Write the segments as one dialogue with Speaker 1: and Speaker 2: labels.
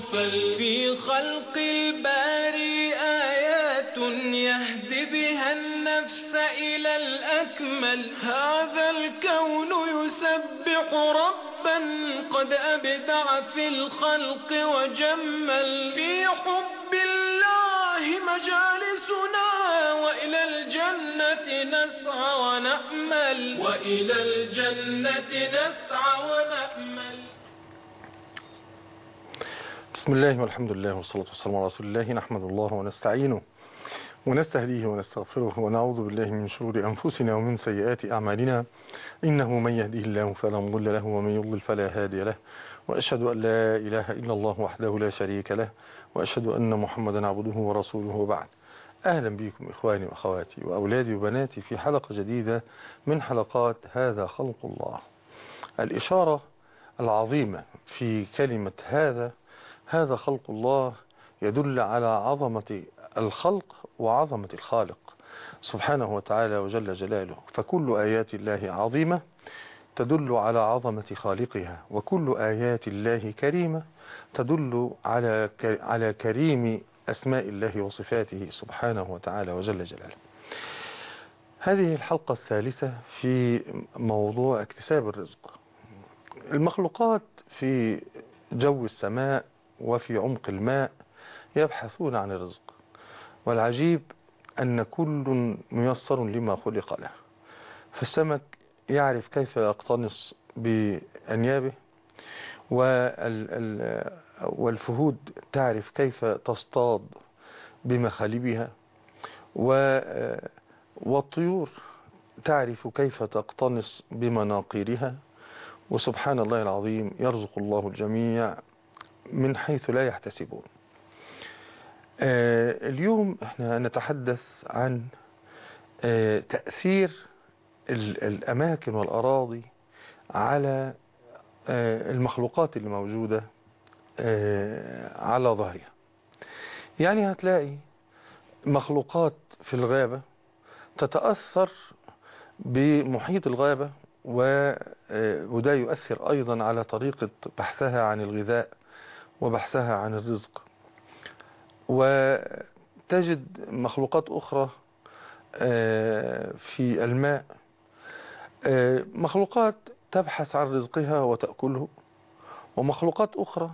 Speaker 1: مغفل في خلق الباري آيات يهدي بها النفس إلى الأكمل هذا الكون يسبح ربا قد أبدع في الخلق وجمل في حب الله مجالسنا وإلى الجنة نسعى ونأمل وإلى الجنة نسعى ونأمل
Speaker 2: بسم الله والحمد لله والصلاة والسلام على رسول الله نحمد الله ونستعينه ونستهديه ونستغفره ونعوذ بالله من شرور أنفسنا ومن سيئات أعمالنا إنه من يهديه الله فلا مضل له ومن يضلل فلا هادي له وأشهد أن لا إله إلا الله وحده لا شريك له وأشهد أن محمدا عبده ورسوله وبعد أهلا بكم إخواني وأخواتي وأولادي وبناتي في حلقة جديدة من حلقات هذا خلق الله الإشارة العظيمة في كلمة هذا هذا خلق الله يدل على عظمة الخلق وعظمة الخالق سبحانه وتعالى وجل جلاله فكل آيات الله عظيمة تدل على عظمة خالقها وكل آيات الله كريمة تدل على على كريم أسماء الله وصفاته سبحانه وتعالى وجل جلاله هذه الحلقة الثالثة في موضوع اكتساب الرزق المخلوقات في جو السماء وفي عمق الماء يبحثون عن الرزق والعجيب أن كل ميسر لما خلق له فالسمك يعرف كيف يقتنص بأنيابه والفهود تعرف كيف تصطاد بمخالبها والطيور تعرف كيف تقتنص بمناقيرها وسبحان الله العظيم يرزق الله الجميع من حيث لا يحتسبون اليوم احنا نتحدث عن تأثير الأماكن والأراضي على المخلوقات اللي موجودة على ظهرها يعني هتلاقي مخلوقات في الغابة تتأثر بمحيط الغابة وده يؤثر أيضا على طريقة بحثها عن الغذاء وبحثها عن الرزق وتجد مخلوقات أخرى في الماء مخلوقات تبحث عن رزقها وتأكله ومخلوقات أخرى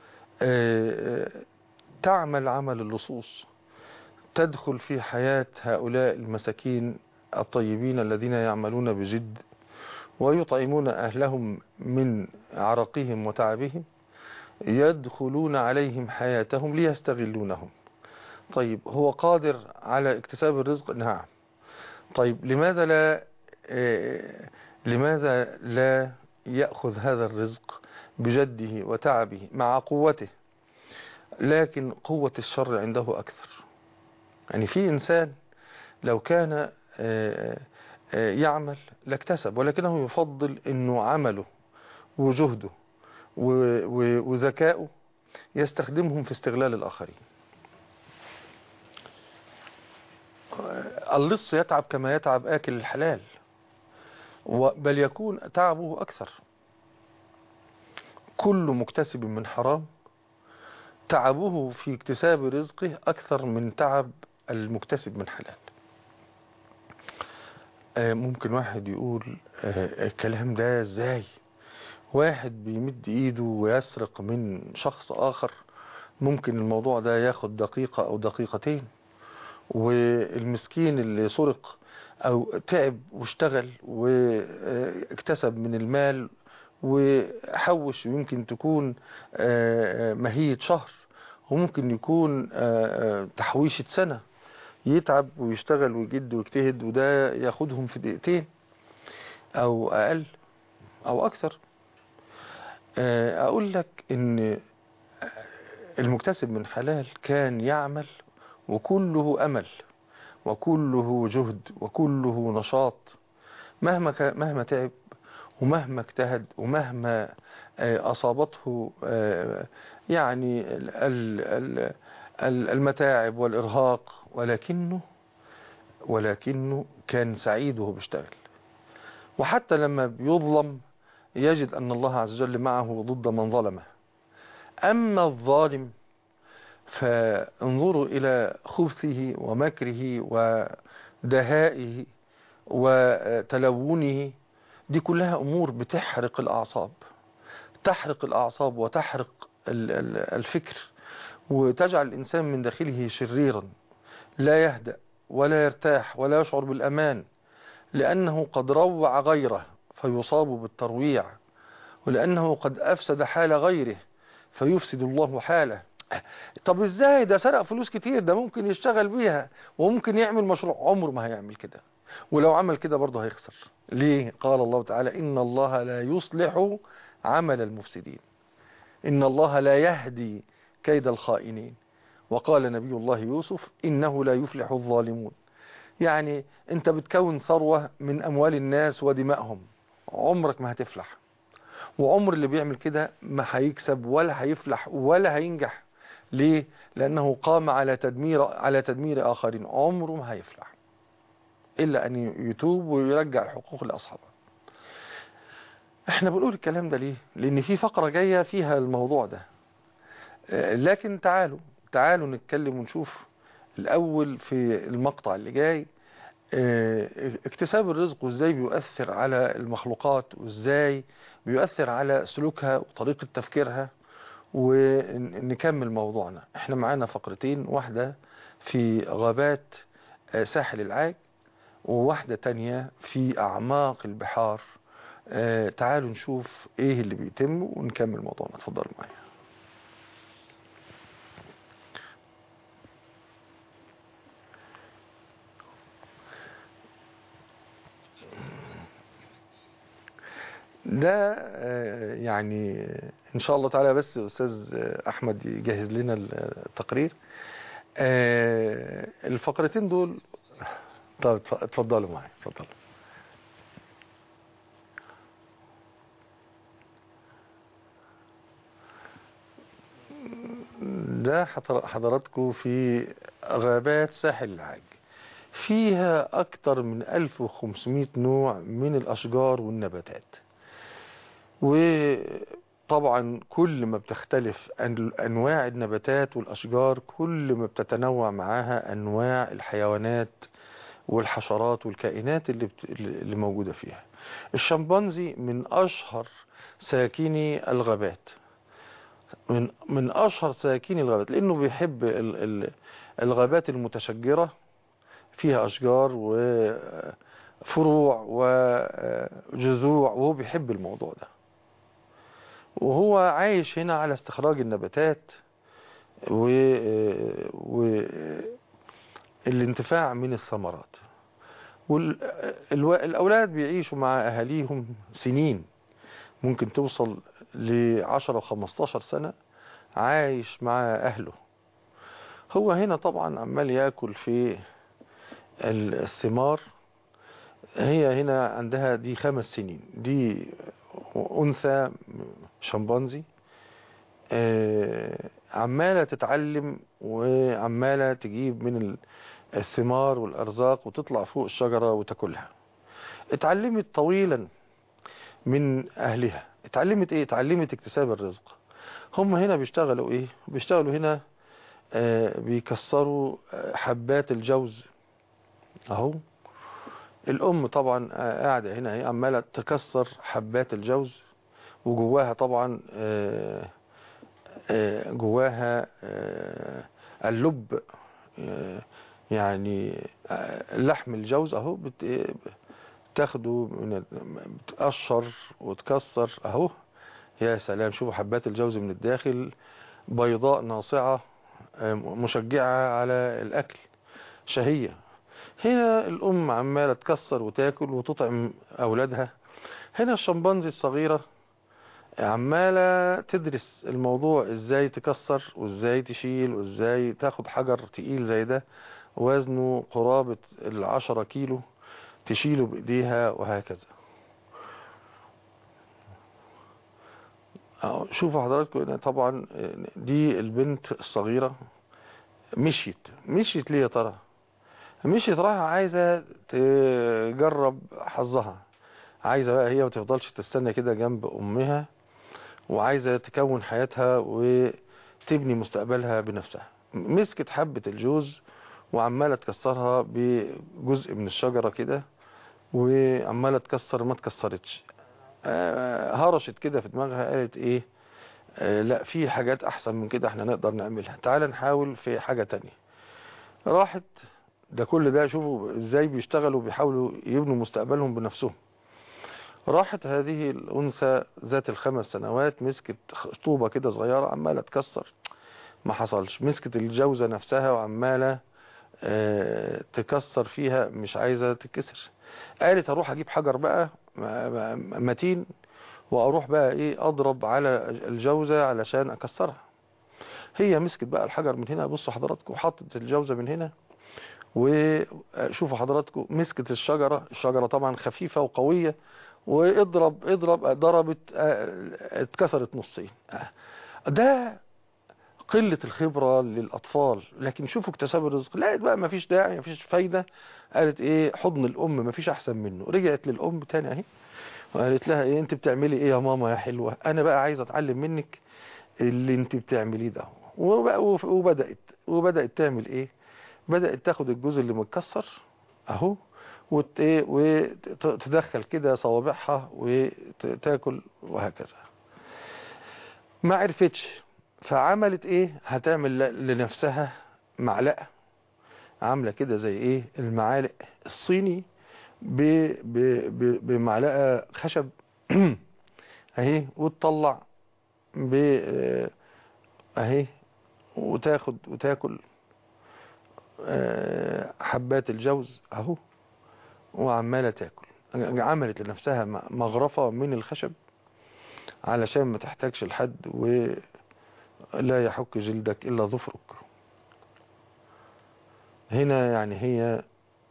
Speaker 2: تعمل عمل اللصوص تدخل في حياة هؤلاء المساكين الطيبين الذين يعملون بجد ويطعمون أهلهم من عرقهم وتعبهم يدخلون عليهم حياتهم ليستغلونهم طيب هو قادر على اكتساب الرزق نعم طيب لماذا لا لماذا لا يأخذ هذا الرزق بجده وتعبه مع قوته لكن قوة الشر عنده أكثر يعني في إنسان لو كان يعمل لاكتسب ولكنه يفضل أنه عمله وجهده وذكائه يستخدمهم في استغلال الآخرين اللص يتعب كما يتعب آكل الحلال بل يكون تعبه أكثر كل مكتسب من حرام تعبه في اكتساب رزقه أكثر من تعب المكتسب من حلال ممكن واحد يقول الكلام ده ازاي واحد بيمد ايده ويسرق من شخص اخر ممكن الموضوع ده ياخد دقيقة او دقيقتين والمسكين اللي سرق او تعب واشتغل واكتسب من المال وحوش ويمكن تكون مهية شهر وممكن يكون تحويشة سنة يتعب ويشتغل ويجد ويجتهد وده ياخدهم في دقيقتين او اقل او اكثر اقول لك ان المكتسب من حلال كان يعمل وكله امل وكله جهد وكله نشاط مهما مهما تعب ومهما اجتهد ومهما اصابته يعني المتاعب والارهاق ولكنه ولكنه كان سعيد وهو بيشتغل وحتى لما بيظلم يجد أن الله عز وجل معه ضد من ظلمه أما الظالم فانظروا إلى خبثه ومكره ودهائه وتلونه دي كلها أمور بتحرق الأعصاب تحرق الأعصاب وتحرق الفكر وتجعل الإنسان من داخله شريرا لا يهدأ ولا يرتاح ولا يشعر بالأمان لأنه قد روع غيره فيصاب بالترويع ولأنه قد أفسد حال غيره فيفسد الله حاله طب ازاي ده سرق فلوس كتير ده ممكن يشتغل بيها وممكن يعمل مشروع عمره ما هيعمل كده ولو عمل كده برضه هيخسر ليه قال الله تعالى إن الله لا يصلح عمل المفسدين إن الله لا يهدي كيد الخائنين وقال نبي الله يوسف إنه لا يفلح الظالمون يعني انت بتكون ثروة من أموال الناس ودمائهم عمرك ما هتفلح وعمر اللي بيعمل كده ما هيكسب ولا هيفلح ولا هينجح ليه لأنه قام على تدمير على تدمير آخرين عمره ما هيفلح إلا أن يتوب ويرجع الحقوق لأصحابها احنا بنقول الكلام ده ليه لأن في فقرة جاية فيها الموضوع ده لكن تعالوا تعالوا نتكلم ونشوف الأول في المقطع اللي جاي اكتساب الرزق وازاي بيؤثر على المخلوقات وازاي بيؤثر على سلوكها وطريقة تفكيرها ونكمل موضوعنا احنا معانا فقرتين واحدة في غابات ساحل العاج وواحدة تانية في أعماق البحار تعالوا نشوف ايه اللي بيتم ونكمل موضوعنا اتفضلوا معايا ده يعني ان شاء الله تعالى بس استاذ احمد يجهز لنا التقرير الفقرتين دول طب اتفضلوا معايا اتفضلوا ده حضراتكم في غابات ساحل العاج فيها أكتر من 1500 نوع من الأشجار والنباتات وطبعا كل ما بتختلف أنواع النباتات والأشجار كل ما بتتنوع معاها أنواع الحيوانات والحشرات والكائنات اللي, بت... اللي موجودة فيها الشمبانزي من أشهر ساكني الغابات من من أشهر ساكني الغابات لأنه بيحب ال... ال... الغابات المتشجرة فيها أشجار وفروع وجذوع وهو بيحب الموضوع ده وهو عايش هنا على استخراج النباتات و... والانتفاع من الثمرات والأولاد بيعيشوا مع أهاليهم سنين ممكن توصل لعشرة وخمستاشر سنة عايش مع أهله هو هنا طبعا عمال يأكل في الثمار هي هنا عندها دي خمس سنين دي أنثى شمبانزي عمالة تتعلم وعمالة تجيب من الثمار والأرزاق وتطلع فوق الشجرة وتاكلها اتعلمت طويلا من أهلها اتعلمت ايه اتعلمت اكتساب الرزق هم هنا بيشتغلوا ايه بيشتغلوا هنا آه بيكسروا حبات الجوز اهو الام طبعا قاعدة هنا هي عمالة تكسر حبات الجوز وجواها طبعا آه آه جواها اللب يعني لحم الجوز اهو تاخده من بتقشر وتكسر اهو يا سلام شوفوا حبات الجوز من الداخل بيضاء ناصعة مشجعة على الاكل شهية هنا الام عمالة تكسر وتاكل وتطعم اولادها هنا الشمبانزي الصغيرة عمالة تدرس الموضوع ازاي تكسر وازاي تشيل وازاي تاخد حجر تقيل زي ده وزنه قرابة العشرة كيلو تشيله بايديها وهكذا شوفوا حضراتكم هنا طبعا دي البنت الصغيرة مشيت مشيت ليه يا ترى مشيت رايحة عايزة تجرب حظها عايزة بقى هي ما تفضلش تستنى كده جنب امها وعايزة تكون حياتها وتبني مستقبلها بنفسها مسكت حبة الجوز وعمالة تكسرها بجزء من الشجرة كده وعمالة تكسر ما تكسرتش آه، هرشت كده في دماغها قالت ايه آه، لا في حاجات احسن من كده احنا نقدر نعملها تعال نحاول في حاجة تانية راحت ده كل ده شوفوا ازاي بيشتغلوا بيحاولوا يبنوا مستقبلهم بنفسهم راحت هذه الأنثى ذات الخمس سنوات مسكت طوبة كده صغيرة عمالة تكسر ما حصلش مسكت الجوزة نفسها وعمالة آه، تكسر فيها مش عايزة تتكسر قالت هروح اجيب حجر بقى م- م- متين واروح بقى ايه اضرب على الجوزة علشان اكسرها هي مسكت بقى الحجر من هنا بصوا حضراتكم حطت الجوزة من هنا وشوفوا حضراتكم مسكت الشجرة الشجرة طبعا خفيفة وقوية واضرب اضرب ضربت آه، اتكسرت نصين آه. ده قلة الخبرة للأطفال لكن شوفوا اكتساب الرزق لقيت بقى مفيش داعي مفيش فايدة قالت ايه حضن الأم مفيش أحسن منه رجعت للأم تاني اهي وقالت لها ايه انت بتعملي ايه يا ماما يا حلوة انا بقى عايزة اتعلم منك اللي انت بتعمليه ده وبقى- وف- وبدأت وبدأت تعمل ايه بدأت تاخد الجزء اللي متكسر اهو وت- إيه، وتدخل كده صوابعها وتاكل وهكذا ما عرفتش فعملت ايه هتعمل ل- لنفسها معلقة عاملة كده زي ايه المعالق الصيني ب ب ب بمعلقة خشب اهي وتطلع ب آه، اهي وتاخد وتاكل آه، حبات الجوز اهو وعمالة تاكل عملت لنفسها م- مغرفة من الخشب علشان ما تحتاجش لحد ولا يحك جلدك إلا ظفرك هنا يعني هي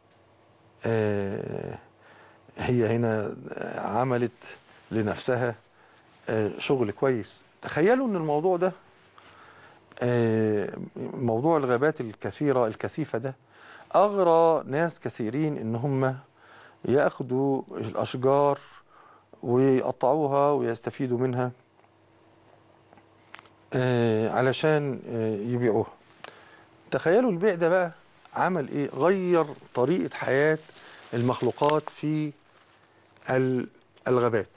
Speaker 2: آه، هي هنا عملت لنفسها آه، شغل كويس تخيلوا ان الموضوع ده آه، موضوع الغابات الكثيرة الكثيفة ده أغرى ناس كثيرين إن هم يأخذوا الأشجار ويقطعوها ويستفيدوا منها آه، علشان آه، يبيعوها تخيلوا البيع ده بقى عمل ايه غير طريقة حياة المخلوقات في ال- الغابات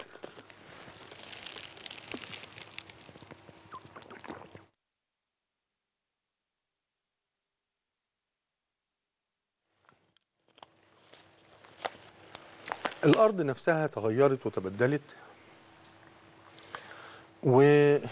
Speaker 2: الأرض نفسها تغيرت وتبدلت و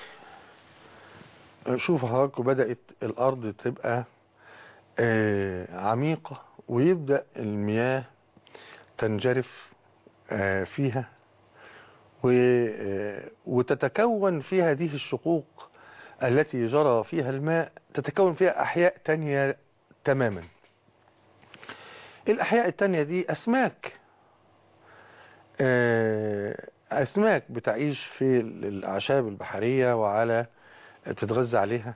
Speaker 2: شوف حضراتكم بدأت الأرض تبقى آه، عميقة ويبدأ المياه تنجرف آه، فيها و- آه، وتتكون في هذه الشقوق التي جرى فيها الماء تتكون فيها أحياء تانية تماما الأحياء التانية دي أسماك آه، أسماك بتعيش في الأعشاب البحرية وعلى تتغذى عليها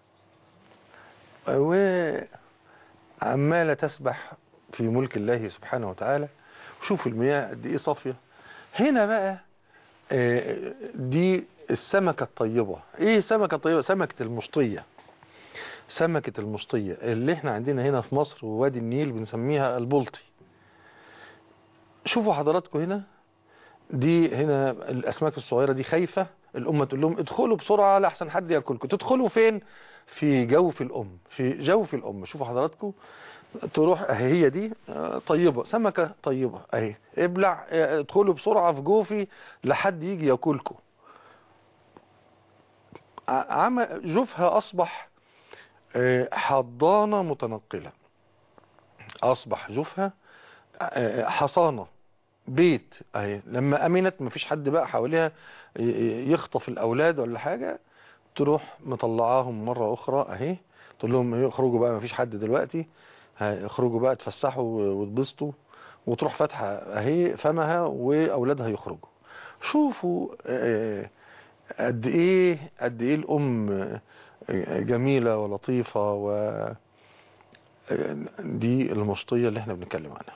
Speaker 2: وعمالة تسبح في ملك الله سبحانه وتعالى شوف المياه قد ايه صافية هنا بقى آه، دي السمكة الطيبة ايه السمكة الطيبة سمكة المشطية سمكة المشطية اللي احنا عندنا هنا في مصر ووادي النيل بنسميها البلطي شوفوا حضراتكم هنا دي هنا الاسماك الصغيرة دي خايفة الام تقول لهم ادخلوا بسرعة لأحسن حد ياكلكم تدخلوا فين في جوف الام في جوف الام شوفوا حضراتكم تروح اهي هي دي آه، طيبة سمكة طيبة اهي ابلع آه، ادخلوا بسرعة في جوفي لحد يجي ياكلكم ع- عم جوفها اصبح آه، حضانة متنقلة اصبح جوفها آه، حصانة بيت اهي لما امنت مفيش حد بقى حواليها ي- ي- يخطف الاولاد ولا حاجة تروح مطلعاهم مرة اخرى اهي تقول لهم يخرجوا بقى مفيش حد دلوقتي هيخرجوا بقى تفسحوا وتبسطوا وتروح فاتحة اهي فمها واولادها يخرجوا شوفوا آه، قد ايه قد ايه الام آه، جميلة ولطيفة و آه، دي المشطية اللي احنا بنتكلم عنها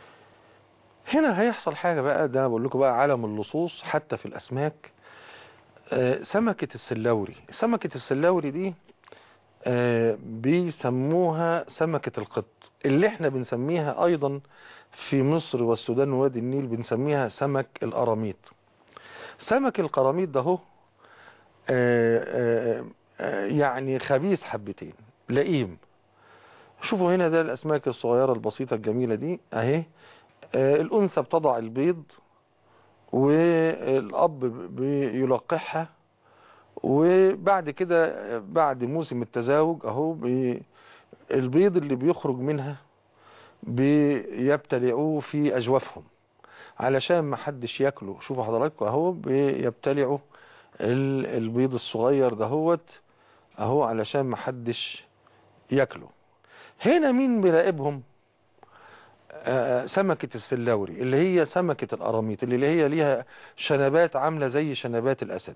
Speaker 2: هنا هيحصل حاجة بقى ده أنا بقول لكم بقى عالم اللصوص حتى في الأسماك آه، سمكة السلاوري سمكة السلاوري دي آه، بيسموها سمكة القط اللي احنا بنسميها ايضا في مصر والسودان ووادي النيل بنسميها سمك القراميط سمك القراميط ده هو آه، آه، آه، يعني خبيث حبتين لئيم شوفوا هنا ده الاسماك الصغيرة البسيطة الجميلة دي اهي آه، الانثى بتضع البيض والاب بيلقحها وبعد كده بعد موسم التزاوج اهو بي- البيض اللي بيخرج منها بيبتلعوه في اجوافهم علشان ما حدش ياكله شوفوا حضراتكم اهو بيبتلعوا ال- البيض الصغير دهوت اهو علشان ما حدش ياكله هنا مين بيراقبهم آه، سمكة السلاوري اللي هي سمكة القراميط اللي هي ليها شنبات عاملة زي شنبات الأسد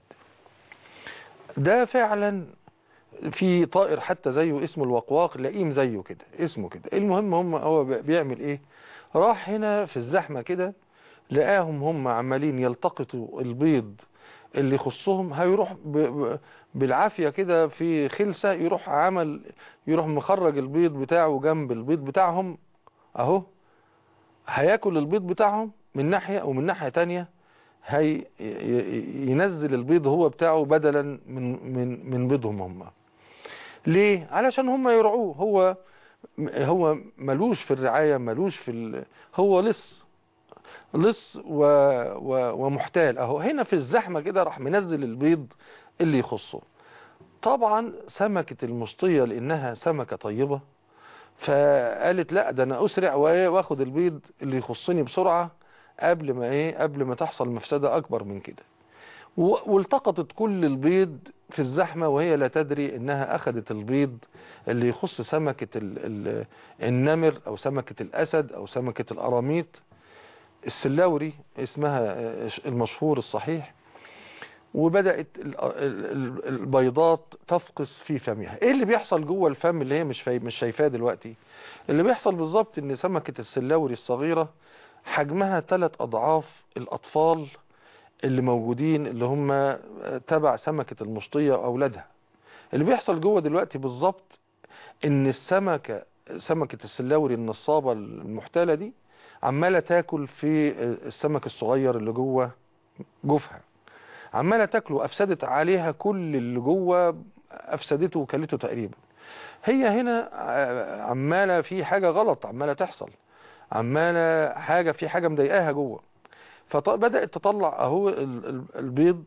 Speaker 2: ده فعلا في طائر حتى زيه اسمه الوقواق لئيم زيه كده اسمه كده المهم هم هو بيعمل ايه راح هنا في الزحمة كده لقاهم هم عمالين يلتقطوا البيض اللي يخصهم هيروح ب... ب... بالعافية كده في خلسة يروح عمل يروح مخرج البيض بتاعه جنب البيض بتاعهم اهو هياكل البيض بتاعهم من ناحية ومن ناحية تانية هي ي- ي- ينزل البيض هو بتاعه بدلا من من من بيضهم هم ليه علشان هم يرعوه هو هو ملوش في الرعاية ملوش في ال... هو لص لص و... و... ومحتال اهو هنا في الزحمة كده راح منزل البيض اللي يخصه طبعا سمكة المشطية لانها سمكة طيبة فقالت لا ده انا اسرع وإيه واخد البيض اللي يخصني بسرعة قبل ما ايه قبل ما تحصل مفسدة اكبر من كده و- والتقطت كل البيض في الزحمة وهي لا تدري انها اخذت البيض اللي يخص سمكة ال ال النمر او سمكة الاسد او سمكة القراميط السلاوري اسمها آه، المشهور الصحيح وبدأت ال- ال- ال- البيضات تفقس في فمها ايه اللي بيحصل جوه الفم اللي هي مش فاي- مش شايفاه دلوقتي اللي بيحصل بالظبط ان سمكة السلاوري الصغيرة حجمها ثلاث اضعاف الاطفال اللي موجودين اللي هم تبع سمكة المشطية واولادها اللي بيحصل جوه دلوقتي بالظبط ان السمكة سمكة السلاوري النصابة المحتالة دي عمالة تاكل في السمك الصغير اللي جوه جوفها عمالة تاكله افسدت عليها كل اللي جوه افسدته وكلته تقريبا هي هنا ع- عمالة في حاجة غلط عمالة تحصل عمالة حاجة في حاجة مضايقاها جوه فبدأت تطلع اهو ال- ال- البيض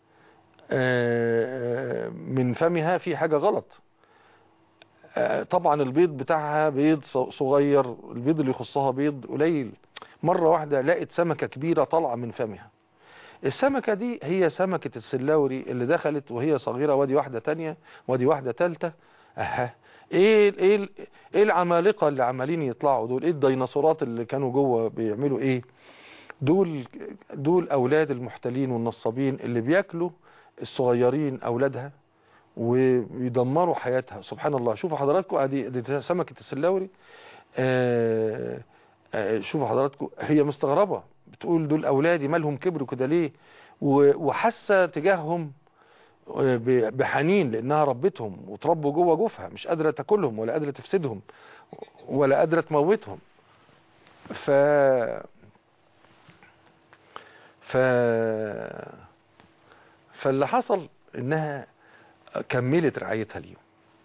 Speaker 2: آه، من فمها في حاجة غلط آه، طبعا البيض بتاعها بيض ص- صغير البيض اللي يخصها بيض قليل مرة واحدة لقت سمكة كبيرة طالعة من فمها السمكة دي هي سمكة السلاوري اللي دخلت وهي صغيرة وادي واحدة تانية وادي واحدة تالتة اها ايه ايه ال- ايه العمالقة اللي عمالين يطلعوا دول ايه الديناصورات اللي كانوا جوه بيعملوا ايه دول دول اولاد المحتلين والنصابين اللي بياكلوا الصغيرين اولادها ويدمروا حياتها سبحان الله شوفوا حضراتكم ادي دي سمكة السلاوري آه آه شوفوا حضراتكم هي مستغربة بتقول دول اولادي مالهم كبروا كده ليه و- وحاسه تجاههم آه، ب- بحنين لانها ربتهم وتربوا جوه جوفها مش قادره تاكلهم ولا قادره تفسدهم ولا قادره تموتهم ف ف فاللي حصل انها كملت رعايتها اليوم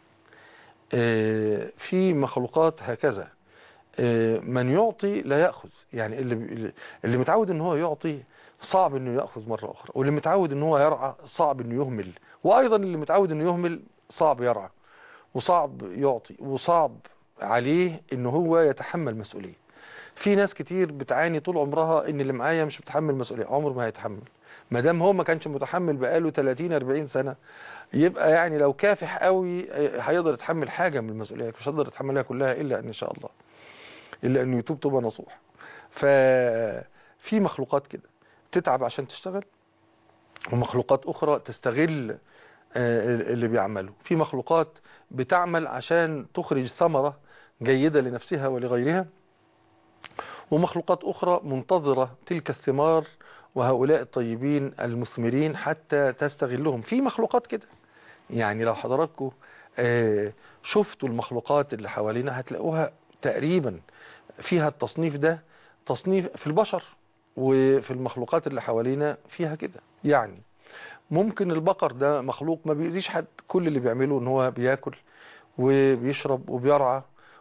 Speaker 2: آه، في مخلوقات هكذا آه، من يعطي لا يأخذ يعني اللي اللي متعود ان هو يعطي صعب انه يأخذ مرة اخرى واللي متعود ان هو يرعى صعب انه يهمل وايضا اللي متعود انه يهمل صعب يرعى وصعب يعطي وصعب عليه ان هو يتحمل مسؤولية في ناس كتير بتعاني طول عمرها ان اللي معايا مش بتحمل مسؤولية عمره ما هيتحمل ما دام هو ما كانش متحمل بقاله 30 40 سنة يبقى يعني لو كافح قوي هيقدر يتحمل حاجة من المسؤولية مش هيقدر يتحملها كلها الا ان شاء الله الا انه يتوب توبة نصوح ففي مخلوقات كده تتعب عشان تشتغل ومخلوقات اخرى تستغل آه، اللي بيعمله في مخلوقات بتعمل عشان تخرج ثمرة جيدة لنفسها ولغيرها ومخلوقات أخرى منتظرة تلك الثمار وهؤلاء الطيبين المثمرين حتى تستغلهم في مخلوقات كده يعني لو حضراتكم آه، شفتوا المخلوقات اللي حوالينا هتلاقوها تقريبا فيها التصنيف ده تصنيف في البشر وفي المخلوقات اللي حوالينا فيها كده يعني ممكن البقر ده مخلوق ما بيأذيش حد كل اللي بيعمله ان هو بياكل وبيشرب وبيرعى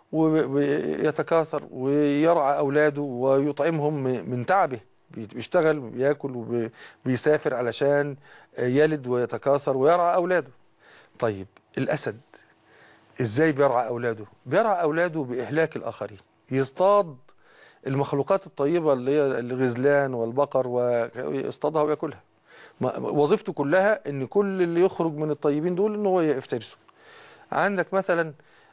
Speaker 2: ويتكاثر ويرعى اولاده ويطعمهم من تعبه بيشتغل وبياكل وبيسافر علشان يلد ويتكاثر ويرعى اولاده طيب الاسد ازاي بيرعى اولاده بيرعى اولاده باهلاك الاخرين يصطاد المخلوقات الطيبة اللي هي الغزلان والبقر ويصطادها وياكلها ما- وظيفته كلها ان كل اللي يخرج من الطيبين دول ان هو يفترسه عندك مثلا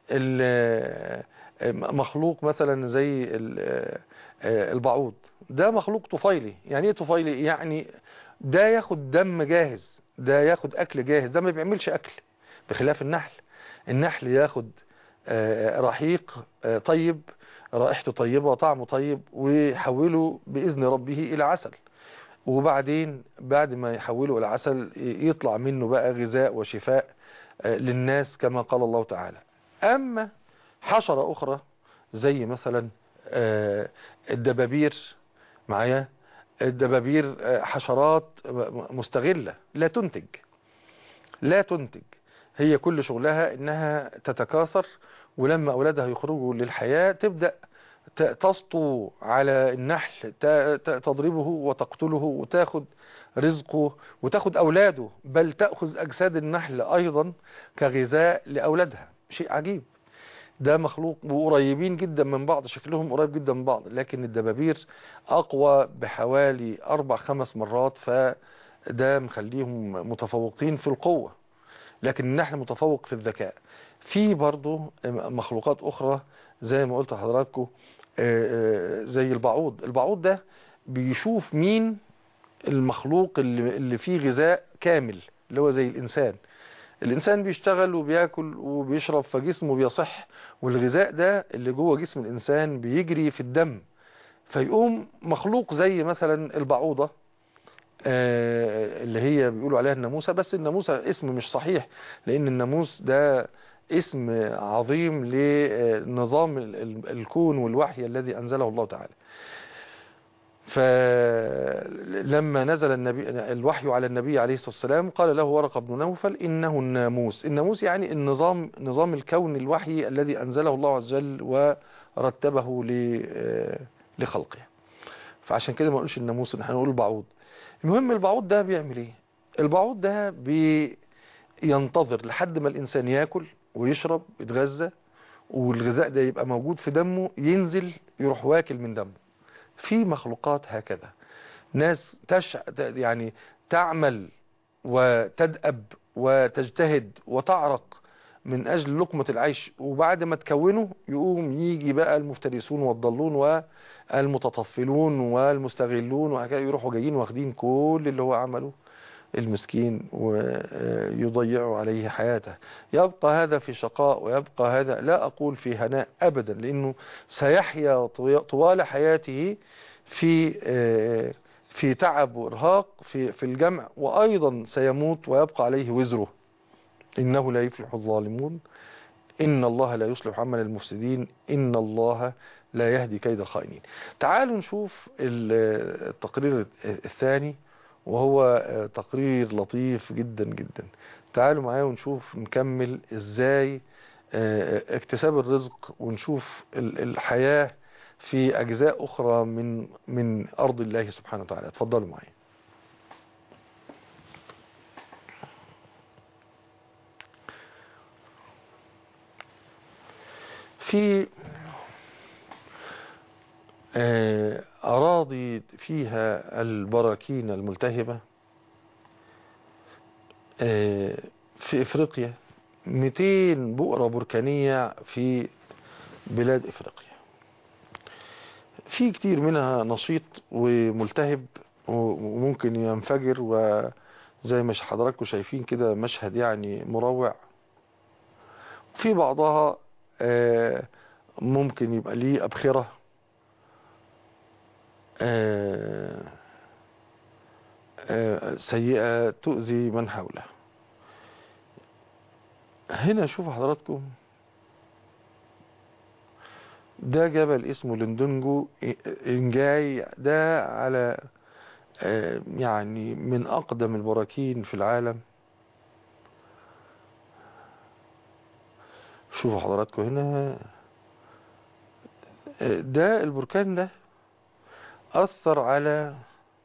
Speaker 2: ال- مخلوق مثلا زي ال- البعوض ده مخلوق طفيلي يعني ايه طفيلي يعني ده ياخد دم جاهز ده ياخد اكل جاهز ده ما بيعملش اكل بخلاف النحل النحل ياخد آه، رحيق آه، طيب رائحته طيبة وطعمه طيب ويحوله بإذن ربه إلى عسل وبعدين بعد ما يحوله إلى عسل يطلع منه بقى غذاء وشفاء آه، للناس كما قال الله تعالى أما حشرة أخرى زي مثلا آه، الدبابير معايا الدبابير آه، حشرات مستغلة لا تنتج لا تنتج هي كل شغلها انها تتكاثر ولما اولادها يخرجوا للحياة تبدأ ت- تسطو على النحل ت- ت- تضربه وتقتله وتاخد رزقه وتاخد اولاده بل تأخذ اجساد النحل ايضا كغذاء لاولادها شيء عجيب ده مخلوق وقريبين جدا من بعض شكلهم قريب جدا من بعض لكن الدبابير اقوى بحوالي اربع خمس مرات فده مخليهم متفوقين في القوة لكن النحل متفوق في الذكاء في برضو مخلوقات اخرى زي ما قلت لحضراتكم آه، آه، زي البعوض البعوض ده بيشوف مين المخلوق اللي اللي فيه غذاء كامل اللي هو زي الانسان الانسان بيشتغل وبياكل وبيشرب فجسمه بيصح والغذاء ده اللي جوه جسم الانسان بيجري في الدم فيقوم مخلوق زي مثلا البعوضة آه، اللي هي بيقولوا عليها الناموسة بس الناموسة اسم مش صحيح لان الناموس ده اسم عظيم لنظام ال- ال- الكون والوحي الذي انزله الله تعالى فلما نزل النبي الوحي على النبي عليه الصلاة والسلام قال له ورقة بن نوفل إنه الناموس الناموس يعني النظام نظام الكون الوحي الذي أنزله الله عز وجل ورتبه ل- لخلقه فعشان كده ما نقولش الناموس احنا نقول البعوض المهم البعوض ده بيعمل ايه البعوض ده بينتظر لحد ما الإنسان ياكل ويشرب يتغذى والغذاء ده يبقى موجود في دمه ينزل يروح واكل من دمه في مخلوقات هكذا ناس تش يعني تعمل وتدأب وتجتهد وتعرق من أجل لقمة العيش وبعد ما تكونه يقوم يجي بقى المفترسون والضالون والمتطفلون والمستغلون وهكذا يروحوا جايين واخدين كل اللي هو عمله المسكين ويضيع عليه حياته يبقى هذا في شقاء ويبقى هذا لا أقول في هناء أبدا لأنه سيحيا طوي- طوال حياته في آه، في تعب وإرهاق في في الجمع وأيضا سيموت ويبقى عليه وزره إنه لا يفلح الظالمون إن الله لا يصلح عمل المفسدين إن الله لا يهدي كيد الخائنين تعالوا نشوف ال- التقرير الثاني وهو آه، تقرير لطيف جدا جدا تعالوا معايا ونشوف نكمل ازاي آه، اكتساب الرزق ونشوف ال- الحياة في أجزاء أخرى من من أرض الله سبحانه وتعالى اتفضلوا معايا في آه، أراضي فيها البراكين الملتهبة آه، في إفريقيا 200 بؤرة بركانية في بلاد إفريقيا في كتير منها نشيط وملتهب وممكن ينفجر وزي ما حضراتكم شايفين كده مشهد يعني مروع في بعضها آه، ممكن يبقى ليه أبخرة آه، آه، سيئة تؤذي من حوله هنا شوفوا حضراتكم ده جبل اسمه لندنجو انجاي ده على آه، يعني من أقدم البراكين في العالم شوفوا حضراتكم هنا آه، ده البركان ده أثر على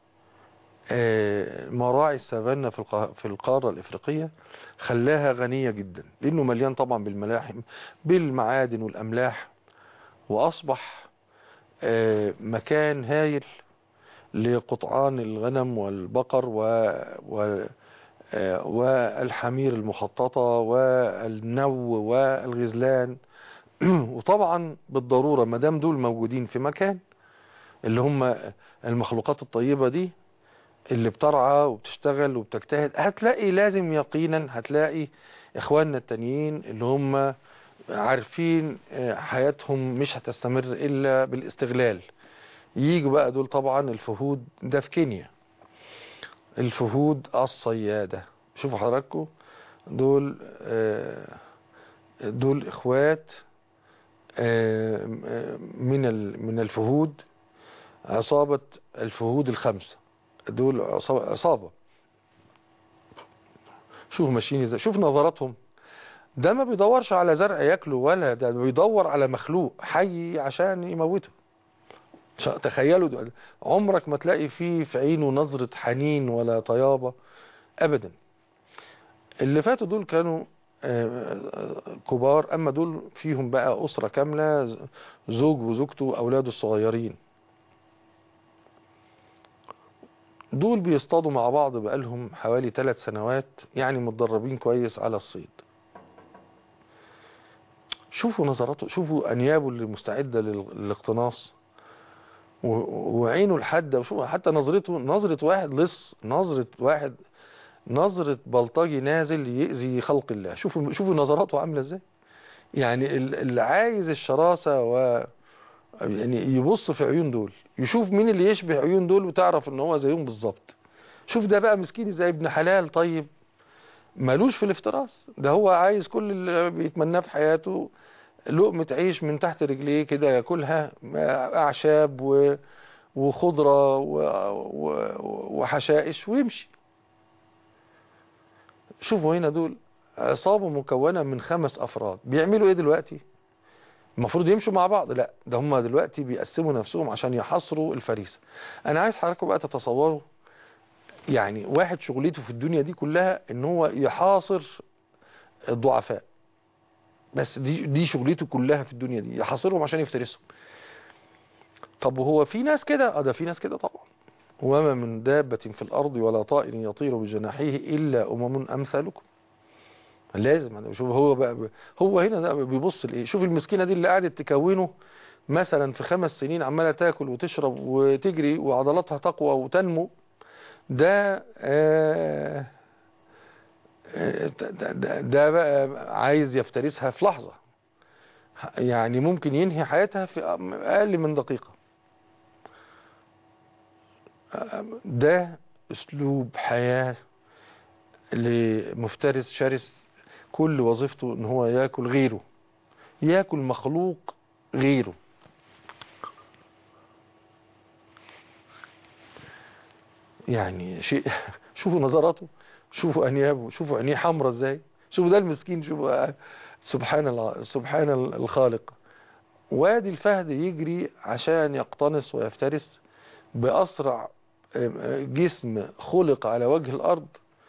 Speaker 2: آه، مراعي السافانا في القا- في القارة الإفريقية خلاها غنية جدا لأنه مليان طبعا بالملاحم بالمعادن والأملاح وأصبح آه، مكان هايل لقطعان الغنم والبقر و... و... آه، والحمير المخططة والنو والغزلان وطبعا بالضرورة ما دام دول موجودين في مكان اللي هم المخلوقات الطيبة دي اللي بترعى وبتشتغل وبتجتهد هتلاقي لازم يقينا هتلاقي اخواننا التانيين اللي هم عارفين آه، حياتهم مش هتستمر الا بالاستغلال يجوا بقى دول طبعا الفهود ده في كينيا الفهود الصيادة شوفوا حضراتكم دول آه، دول اخوات آه، من ال- من الفهود عصابة الفهود الخمسة دول عصا- عصابة شوف ماشيين ازاي شوف نظراتهم ده ما بيدورش على زرع ياكله ولا ده بيدور على مخلوق حي عشان يموته ش- تخيلوا ده- عمرك ما تلاقي فيه في عينه نظرة حنين ولا طيابة ابدا اللي فاتوا دول كانوا آه، آه، كبار اما دول فيهم بقى اسرة كاملة ز- زوج وزوجته واولاده الصغيرين دول بيصطادوا مع بعض بقالهم حوالي ثلاث سنوات يعني متدربين كويس على الصيد شوفوا نظراته شوفوا انيابه اللي مستعدة لل- للاقتناص و- وعينه الحادة وشوفوا حتى نظرته نظرة واحد لص نظرة واحد نظرة بلطجي نازل يأذي خلق الله شوفوا شوفوا نظراته عاملة ازاي يعني ال- اللي عايز الشراسة و يعني يبص في عيون دول يشوف مين اللي يشبه عيون دول وتعرف ان هو زيهم بالظبط شوف ده بقى مسكين زي ابن حلال طيب مالوش في الافتراس ده هو عايز كل اللي بيتمناه في حياته لقمة عيش من تحت رجليه كده ياكلها اعشاب و وخضرة و... و... وحشائش ويمشي شوفوا هنا دول عصابة مكونة من خمس أفراد بيعملوا إيه دلوقتي المفروض يمشوا مع بعض لا ده هم دلوقتي بيقسموا نفسهم عشان يحاصروا الفريسة أنا عايز حضراتكم بقى تتصوروا يعني واحد شغلته في الدنيا دي كلها ان هو يحاصر الضعفاء بس دي دي شغلته كلها في الدنيا دي يحاصرهم عشان يفترسهم طب وهو في ناس كده اه ده في ناس كده طبعا وما من دابة في الأرض ولا طائر يطير بجناحيه إلا أمم أمثالكم لازم أنا شوف هو بقى هو هنا ده بيبص لإيه شوف المسكينة دي اللي قعدت تكونه مثلا في خمس سنين عمالة تاكل وتشرب وتجري وعضلاتها تقوى وتنمو ده آه آه، ده, ده, ده بقى عايز يفترسها في لحظة يعني ممكن ينهي حياتها في أقل من دقيقة ده اسلوب حياة لمفترس شرس كل وظيفته ان هو ياكل غيره ياكل مخلوق غيره يعني شيء شوفوا نظراته شوفوا انيابه شوفوا عينيه حمرا ازاي شوفوا ده المسكين شوفوا سبحان الله سبحان الخالق وادي الفهد يجري عشان يقتنص ويفترس بأسرع جسم خلق على وجه الأرض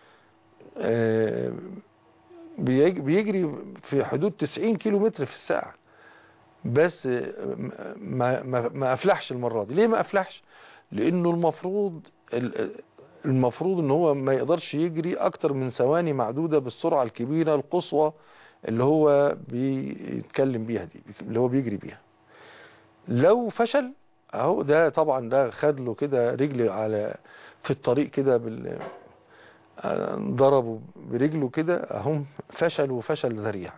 Speaker 2: بيجري في حدود 90 كيلو متر في الساعة بس ما, ما, ما أفلحش المرة دي ليه ما أفلحش لأنه المفروض المفروض ان هو ما يقدرش يجري اكتر من ثواني معدودة بالسرعة الكبيرة القصوى اللي هو بيتكلم بيها دي اللي هو بيجري بيها لو فشل اهو ده طبعا ده خد له كده رجل على في الطريق كده بال ضربوا برجله كده اهم فشل وفشل ذريع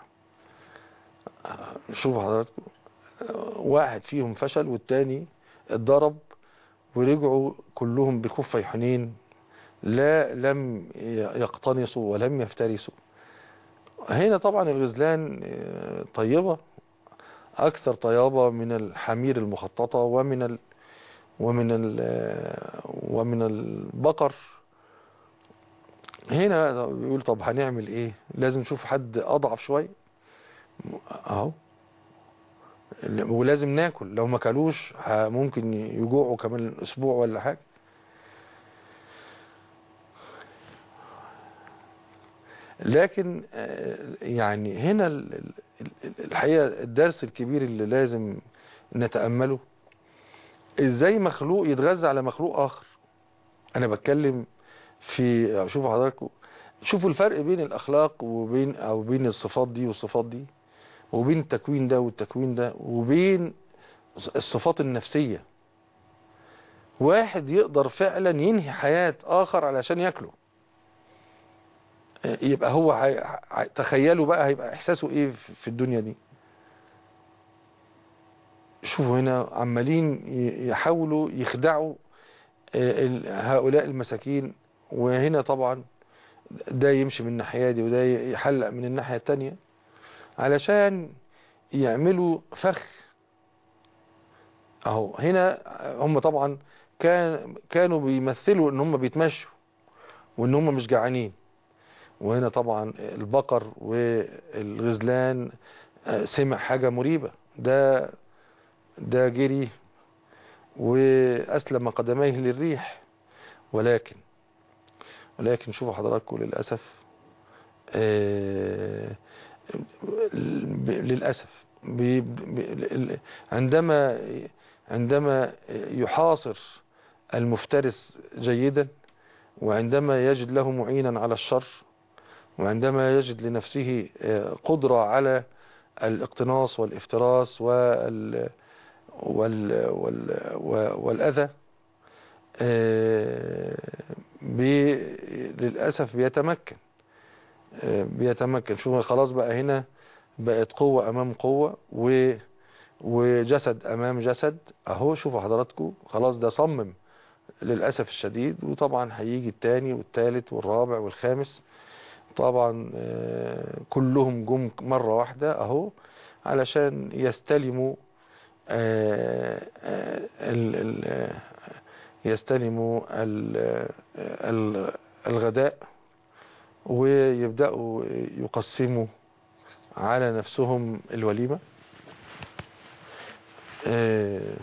Speaker 2: شوفوا حضراتكم واحد فيهم فشل والتاني اتضرب ورجعوا كلهم بخفي حنين لا لم يقتنصوا ولم يفترسوا هنا طبعا الغزلان آه، طيبة أكثر طيابة من الحمير المخططة ومن ال ومن ال ومن البقر هنا بيقول طب هنعمل ايه لازم نشوف حد اضعف شوية اهو ولازم ناكل لو ما كلوش ه- ممكن يجوعوا كمان اسبوع ولا حاجة لكن آه، يعني هنا ال- ال- ال- الحقيقة الدرس الكبير اللي لازم نتأمله ازاي مخلوق يتغذى على مخلوق اخر انا بتكلم في شوفوا حضراتكم شوفوا الفرق بين الاخلاق وبين او بين الصفات دي والصفات دي وبين التكوين ده والتكوين ده وبين الصفات النفسية واحد يقدر فعلا ينهي حياة اخر علشان ياكله يبقى هو هي- هي- تخيلوا بقى هيبقى احساسه ايه في في الدنيا دي شوفوا هنا عمالين ي- يحاولوا يخدعوا آه، ال- هؤلاء المساكين وهنا طبعا ده يمشي من الناحية دي وده يحلق من الناحية التانية علشان يعملوا فخ اهو هنا هم طبعا كان كانوا بيمثلوا ان هم بيتمشوا وان هم مش جعانين وهنا طبعا البقر والغزلان آه، سمع حاجة مريبة ده ده جري وأسلم قدميه للريح ولكن ولكن شوفوا حضراتكم للأسف آه، ب- للأسف بي- ب- عندما عندما يحاصر المفترس جيدا وعندما يجد له معينا على الشر وعندما يجد لنفسه آه، قدرة على الاقتناص والافتراس وال وال وال والأذى آه، بي للأسف بيتمكن آه، بيتمكن شوف خلاص بقى هنا بقت قوة أمام قوة و وجسد أمام جسد أهو شوفوا حضراتكم خلاص ده صمم للأسف الشديد وطبعا هيجي التاني والتالت والرابع والخامس طبعا آه، كلهم جم مرة واحدة أهو علشان يستلموا آه، آه، ال- ال- آه، يستلموا ال- ال- الغداء ويبدأوا يقسموا على نفسهم الوليمة آه،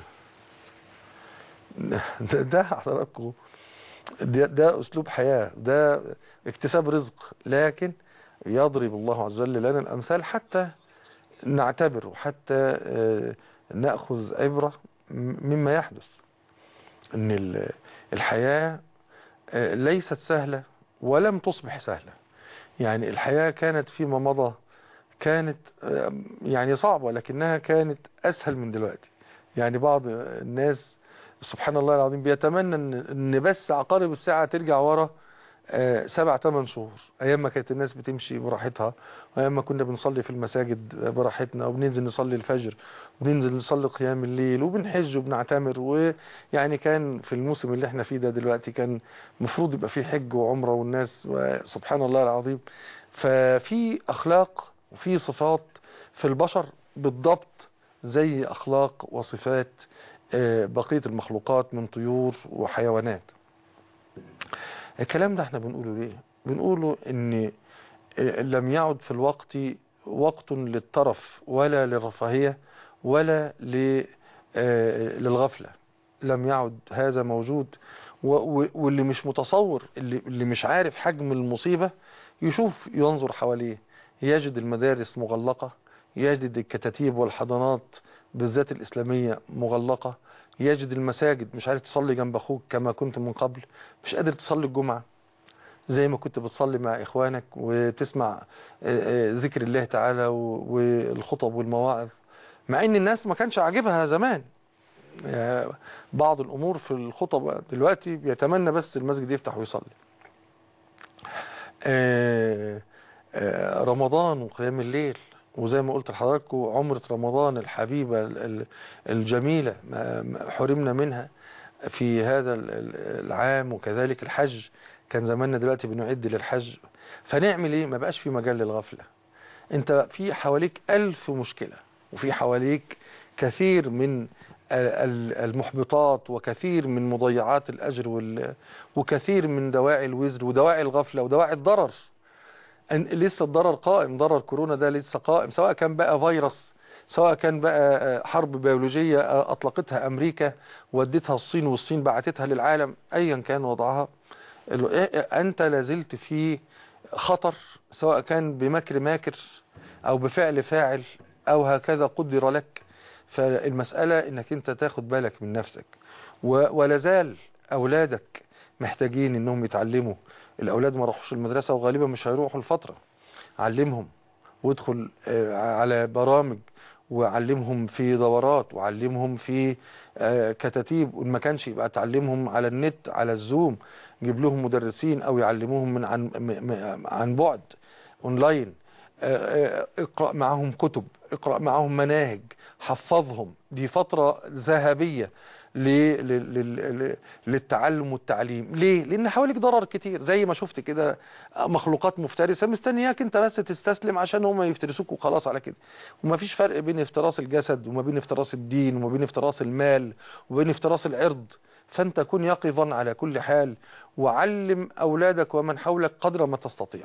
Speaker 2: ده ده حضراتكم ده, ده أسلوب حياة ده اكتساب رزق لكن يضرب الله عز وجل لنا الأمثال حتى نعتبر وحتى آه، نأخذ عبرة مما يحدث ان ال- الحياة آه، ليست سهلة ولم تصبح سهلة يعني الحياة كانت فيما مضى كانت آه، يعني صعبة لكنها كانت أسهل من دلوقتي يعني بعض الناس سبحان الله العظيم بيتمنى ان إن بس عقارب الساعة ترجع ورا آه، سبع ثمان شهور ايام ما كانت الناس بتمشي براحتها وايام ما كنا بنصلي في المساجد براحتنا وبننزل نصلي الفجر وبننزل نصلي قيام الليل وبنحج وبنعتمر ويعني كان في الموسم اللي احنا فيه ده دلوقتي كان المفروض يبقى فيه حج وعمرة والناس سبحان الله العظيم ففي اخلاق وفي صفات في البشر بالضبط زي اخلاق وصفات آه، بقية المخلوقات من طيور وحيوانات الكلام ده احنا بنقوله ليه بنقوله ان آه، لم يعد في الوقت وقت للطرف ولا للرفاهية ولا ل- آه، للغفلة لم يعد هذا موجود و- و- واللي مش متصور اللي, اللي مش عارف حجم المصيبة يشوف ينظر حواليه يجد المدارس مغلقة يجد الكتاتيب والحضانات بالذات الإسلامية مغلقة يجد المساجد مش عارف تصلي جنب أخوك كما كنت من قبل مش قادر تصلي الجمعة زي ما كنت بتصلي مع إخوانك وتسمع آه، آه، ذكر الله تعالى و- والخطب والمواعظ مع ان الناس ما كانش عاجبها زمان آه، بعض الامور في الخطب دلوقتي بيتمنى بس المسجد يفتح ويصلي آه، آه، رمضان وقيام الليل وزي ما قلت لحضراتكم عمرة رمضان الحبيبة ال- ال- الجميلة ما- ما حرمنا منها في هذا ال- ال- العام وكذلك الحج كان زماننا دلوقتي بنعد للحج فنعمل ايه ما بقاش في مجال للغفلة انت في حواليك ألف مشكلة وفي حواليك كثير من ال- ال- المحبطات وكثير من مضيعات الأجر وال- وكثير من دواعي الوزر ودواعي الغفلة ودواعي الضرر أن- لسه الضرر قائم ضرر كورونا ده لسه قائم سواء كان بقى فيروس سواء كان بقى حرب بيولوجية أطلقتها أمريكا ودتها الصين والصين بعتتها للعالم أيا كان وضعها ال- أنت لازلت في خطر سواء كان بمكر ماكر أو بفعل فاعل أو هكذا قدر لك فالمسألة انك انت تاخد بالك من نفسك و- ولازال اولادك محتاجين انهم يتعلموا الاولاد ما راحوش المدرسة وغالبا مش هيروحوا الفترة علمهم وادخل آه، على برامج وعلمهم في دورات وعلمهم في آه، كتاتيب وان ما كانش يبقى تعلمهم على النت على الزوم جيب لهم مدرسين او يعلموهم من عن م- م- عن بعد اونلاين آه، آه، اقرأ معهم كتب اقرأ معهم مناهج حفظهم دي فترة ذهبية ل- ل- ل- ل- للتعلم والتعليم ليه؟ لان حواليك ضرر كتير زي ما شفت كده مخلوقات مفترسة مستنياك انت بس تستسلم عشان هم يفترسوك وخلاص على كده وما فيش فرق بين افتراس الجسد وما بين افتراس الدين وما بين افتراس المال وبين افتراس العرض فانت كن يقظا على كل حال وعلم اولادك ومن حولك قدر ما تستطيع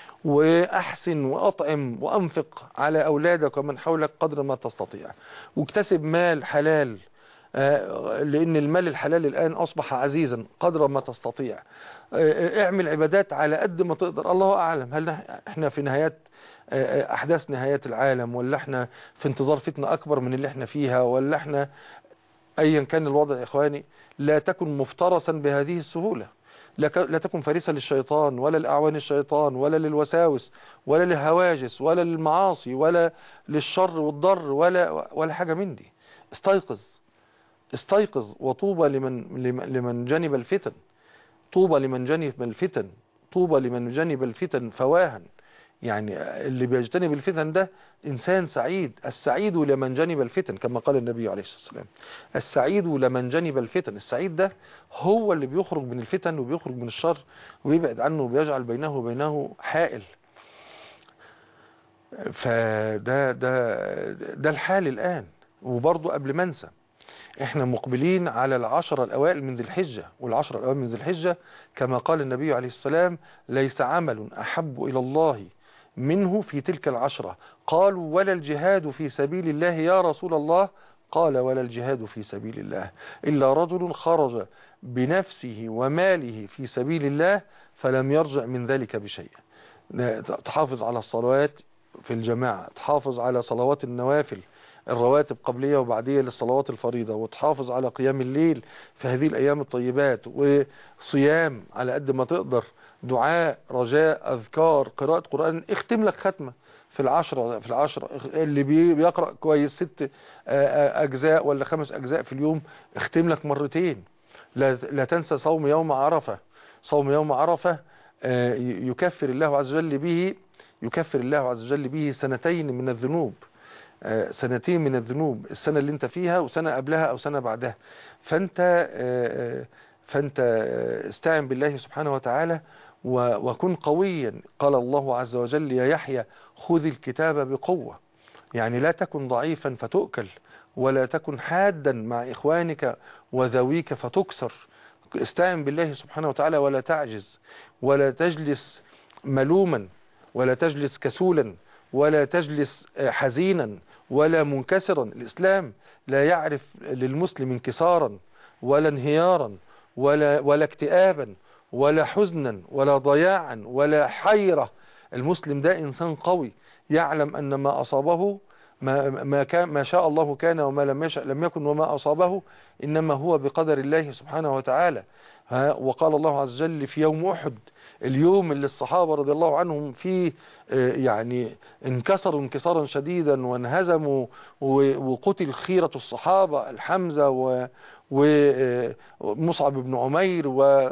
Speaker 2: واحسن واطعم وانفق على اولادك ومن حولك قدر ما تستطيع واكتسب مال حلال آه، لان المال الحلال الان اصبح عزيزا قدر ما تستطيع آه، اعمل عبادات على قد ما تقدر الله اعلم هل نح- احنا في نهايات آه، احداث نهايات العالم ولا احنا في انتظار فتنة اكبر من اللي احنا فيها ولا احنا ايا كان الوضع يا اخواني لا تكن مفترسا بهذه السهولة لا ك- لا تكن فريسا للشيطان ولا لأعوان الشيطان ولا للوساوس ولا للهواجس ولا للمعاصي ولا للشر والضر ولا ولا حاجة من دي استيقظ استيقظ وطوبى لمن لمن لمن جنب الفتن طوبى لمن جنب الفتن طوبى لمن جنب الفتن فواها يعني اللي بيجتنب الفتن ده إنسان سعيد السعيد لمن جنب الفتن كما قال النبي عليه الصلاة والسلام السعيد لمن جنب الفتن السعيد ده هو اللي بيخرج من الفتن وبيخرج من الشر ويبعد عنه وبيجعل بينه وبينه حائل فده ده ده الحال الآن وبرضه قبل ما انسى احنا مقبلين على العشر الأوائل من ذي الحجة والعشر الأوائل من ذي الحجة كما قال النبي عليه السلام ليس عمل أحب إلى الله منه في تلك العشرة قالوا ولا الجهاد في سبيل الله يا رسول الله قال ولا الجهاد في سبيل الله إلا رجل خرج بنفسه وماله في سبيل الله فلم يرجع من ذلك بشيء تحافظ على الصلوات في الجماعة تحافظ على صلوات النوافل الرواتب قبلية وبعدية للصلوات الفريضة وتحافظ على قيام الليل في هذه الأيام الطيبات وصيام على قد ما تقدر دعاء رجاء أذكار قراءة قرآن اختم لك ختمة في العشرة في العشرة اللي بي- بيقرأ كويس ست آه، آه، أجزاء ولا خمس أجزاء في اليوم اختم لك مرتين لا, لا تنسى صوم يوم عرفة صوم يوم عرفة آه، ي- يكفر الله عز وجل به يكفر الله عز وجل به سنتين من الذنوب آه، سنتين من الذنوب السنة اللي انت فيها وسنة قبلها او سنة بعدها فانت آه، آه، فانت آه، استعن بالله سبحانه وتعالى و- وكن قويا قال الله عز وجل يا يحيى خذ الكتاب بقوة يعني لا تكن ضعيفا فتؤكل ولا تكن حادا مع إخوانك وذويك فتكسر استعن بالله سبحانه وتعالى ولا تعجز ولا تجلس ملوما ولا تجلس كسولا ولا تجلس آه، حزينا ولا منكسرا الإسلام لا يعرف للمسلم انكسارا ولا انهيارا ولا, ولا اكتئابا ولا حزنا ولا ضياعا ولا حيرة المسلم ده إنسان قوي يعلم أن ما أصابه ما, ما, كان ما شاء الله كان وما لم يشأ لم يكن وما أصابه إنما هو بقدر الله سبحانه وتعالى ها وقال الله عز وجل في يوم أحد اليوم اللي الصحابة رضي الله عنهم فيه آه، يعني انكسروا انكسارا شديدا وانهزموا و- وقتل خيرة الصحابة الحمزة و ومصعب بن عمير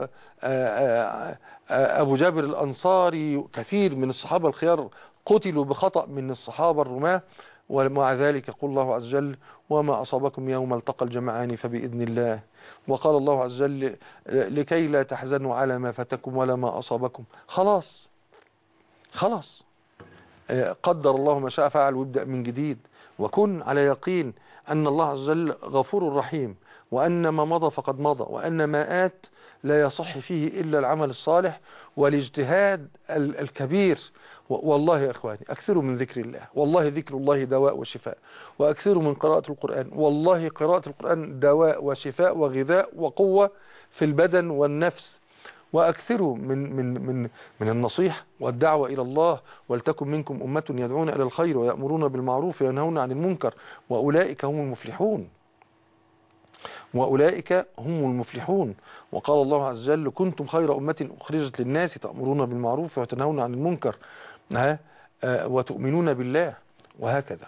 Speaker 2: وأبو جابر الأنصاري كثير من الصحابة الخيار قتلوا بخطأ من الصحابة الرماة ومع ذلك يقول الله عز وجل وما أصابكم يوم التقى الجمعان فبإذن الله وقال الله عز وجل لكي لا تحزنوا على ما فاتكم ولا ما أصابكم خلاص خلاص قدر الله ما شاء فعل وابدأ من جديد وكن على يقين أن الله عز وجل غفور رحيم وأن ما مضى فقد مضى وأن ما آت لا يصح فيه إلا العمل الصالح والاجتهاد الكبير والله يا إخواني أكثروا من ذكر الله والله ذكر الله دواء وشفاء وأكثروا من قراءة القرآن والله قراءة القرآن دواء وشفاء وغذاء وقوة في البدن والنفس وأكثروا من من من من النصيحة والدعوة إلى الله ولتكن منكم أمة يدعون إلى الخير ويأمرون بالمعروف وينهون عن المنكر وأولئك هم المفلحون وأولئك هم المفلحون وقال الله عز وجل كنتم خير أمة أخرجت للناس تأمرون بالمعروف وتنهون عن المنكر ها وتؤمنون بالله وهكذا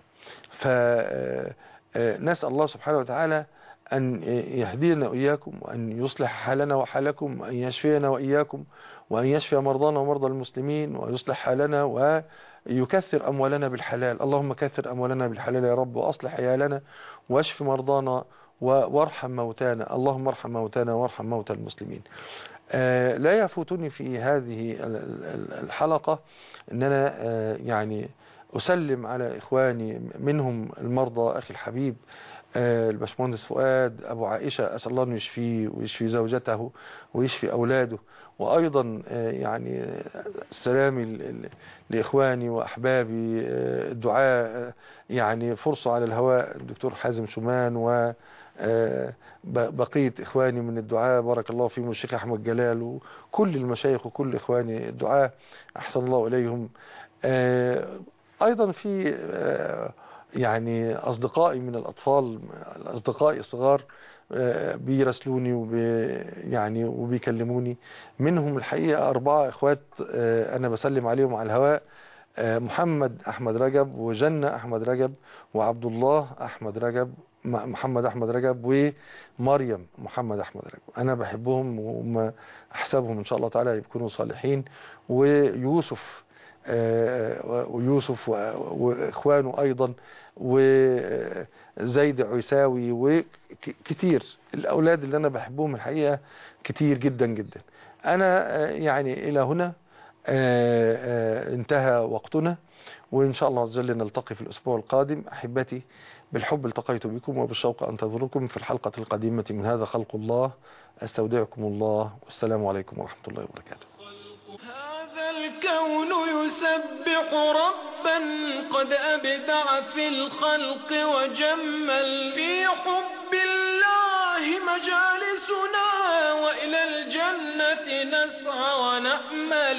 Speaker 2: فنسأل الله سبحانه وتعالى أن يهدينا وإياكم وأن يصلح حالنا وحالكم وأن يشفينا وإياكم وأن يشفي مرضانا ومرضى المسلمين ويصلح حالنا ويكثر أموالنا بالحلال اللهم كثر أموالنا بالحلال يا رب وأصلح عيالنا واشف مرضانا وارحم موتانا اللهم ارحم موتانا وارحم موتى المسلمين لا يفوتني في هذه الحلقة أن أنا يعني أسلم على إخواني منهم المرضى أخي الحبيب الباشمهندس فؤاد أبو عائشة أسأل الله أن يشفيه ويشفي زوجته ويشفي أولاده وأيضا يعني سلامي لإخواني وأحبابي الدعاء يعني فرصة على الهواء الدكتور حازم شومان و بقية إخواني من الدعاء بارك الله فيهم الشيخ أحمد جلال وكل المشايخ وكل إخواني الدعاء أحسن الله إليهم أيضا في يعني أصدقائي من الأطفال أصدقائي الصغار بيرسلوني وبي يعني وبيكلموني منهم الحقيقة أربعة إخوات أنا بسلم عليهم على الهواء محمد أحمد رجب وجنة أحمد رجب وعبد الله أحمد رجب محمد أحمد رجب ومريم محمد أحمد رجب أنا بحبهم وهم أحسبهم إن شاء الله تعالى يكونوا صالحين ويوسف ويوسف وإخوانه أيضا وزيد عيساوي وكتير الأولاد اللي أنا بحبهم الحقيقة كتير جدا جدا أنا يعني إلى هنا انتهى وقتنا وإن شاء الله عز وجل نلتقي في الأسبوع القادم أحبتي بالحب التقيت بكم وبالشوق أنتظركم في الحلقة القادمة من هذا خلق الله أستودعكم الله والسلام عليكم ورحمة الله وبركاته
Speaker 1: هذا الكون يسبح ربا قد أبدع في الخلق وجمل في حب الله مجالسنا وإلى الجنة نسعى ونأمل